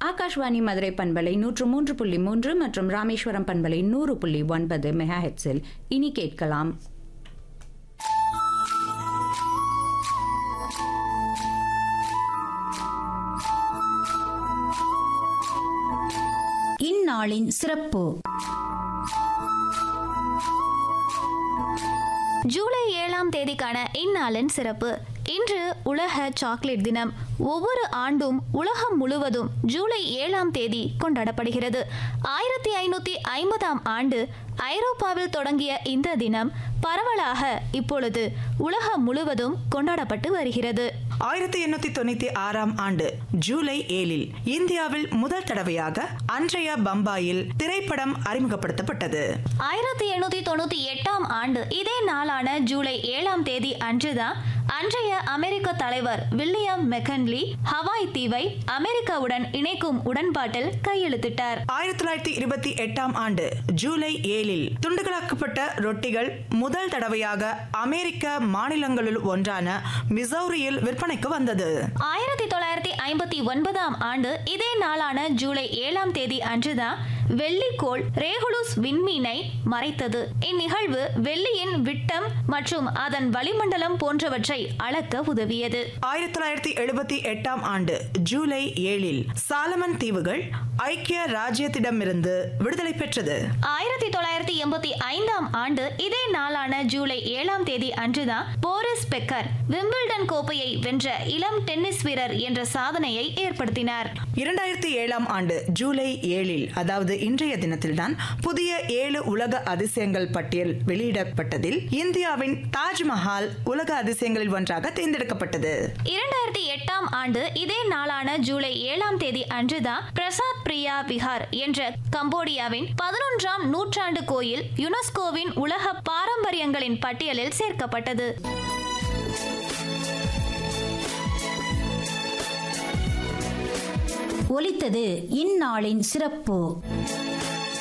ஆகாஷ்வாணி மதுரை பண்பலை நூற்று மூன்று புள்ளி மூன்று மற்றும் ராமேஸ்வரம் பண்பலை நூறு புள்ளி ஒன்பது மெகா ஹெட்ஸில் இனி கேட்கலாம் இந்நாளின் சிறப்பு ஜூலை ஏழாம் தேதிக்கான இந்நாளின் சிறப்பு இன்று உலக சாக்லேட் தினம் ஒவ்வொரு ஆண்டும் உலகம் முழுவதும் ஜூலை ஏழாம் தேதி கொண்டாடப்படுகிறது ஆயிரத்தி ஐநூத்தி ஐம்பதாம் ஆண்டு ஐரோப்பாவில் தொடங்கிய இந்த தினம் பரவலாக இப்பொழுது உலகம் முழுவதும் கொண்டாடப்பட்டு வருகிறது ஆயிரத்தி எண்ணூத்தி தொண்ணூத்தி ஆறாம் ஆண்டு ஜூலை ஏழில் இந்தியாவில் முதல் தடவையாக அன்றைய பம்பாயில் திரைப்படம் அறிமுகப்படுத்தப்பட்டது ஆயிரத்தி எண்ணூத்தி தொண்ணூத்தி எட்டாம் ஆண்டு இதே நாளான ஜூலை ஏழாம் தேதி அன்றுதான் அன்றைய அமெரிக்க தலைவர் வில்லியம் மெக்கன்லி ஹவாய் தீவை அமெரிக்காவுடன் இணைக்கும் உடன்பாட்டில் கையெழுத்திட்டார் ஆயிரத்தி தொள்ளாயிரத்தி இருபத்தி எட்டாம் ஆண்டு ஜூலை ஏழில் துண்டுகளாக்கப்பட்ட ரொட்டிகள் முதல் தடவையாக அமெரிக்க மாநிலங்களுள் ஒன்றான மிசௌரியில் விற்பனைக்கு வந்தது ஆயிரத்தி தொள்ளாயிரத்தி ஐம்பத்தி ஒன்பதாம் ஆண்டு இதே நாளான ஜூலை ஏழாம் தேதி அன்றுதான் வெள்ளிக்கோள் ரேகுலுஸ் விண்மீனை மறைத்தது இந்நிகழ்வு வெள்ளியின் விட்டம் மற்றும் அதன் வளிமண்டலம் போன்றவற்றை அளக்க உதவியது ஆயிரத்தி தொள்ளாயிரத்தி எழுபத்தி எட்டாம் ஆண்டு ஜூலை ஏழில் சாலமன் தீவுகள் ஐக்கிய ராஜ்யத்திடமிருந்து விடுதலை பெற்றது ஆயிரத்தி தொள்ளாயிரத்தி எண்பத்தி ஐந்தாம் ஆண்டு இதே நாளான ஜூலை ஏழாம் தேதி அன்றுதான் போரிஸ் பெக்கர் விம்பிள்டன் கோப்பையை வென்ற இளம் டென்னிஸ் வீரர் என்ற சாதனையை ஏற்படுத்தினார் இரண்டாயிரத்தி ஏழாம் ஆண்டு ஜூலை ஏழில் அதாவது இன்றைய தினத்தில்தான் புதிய ஏழு உலக அதிசயங்கள் பட்டியல் வெளியிடப்பட்டதில் இந்தியாவின் தாஜ்மஹால் உலக அதிசயங்களில் ஒன்றாக தேர்ந்தெடுக்கப்பட்டது இரண்டாயிரத்தி எட்டாம் ஆண்டு இதே நாளான ஜூலை ஏழாம் தேதி அன்றுதான் பிரசாத் பிரியா விஹார் என்ற கம்போடியாவின் பதினொன்றாம் நூற்றாண்டு கோயில் யுனெஸ்கோவின் உலக பாரம்பரியங்களின் பட்டியலில் சேர்க்கப்பட்டது ஒலித்தது இந்நாளின் சிறப்பு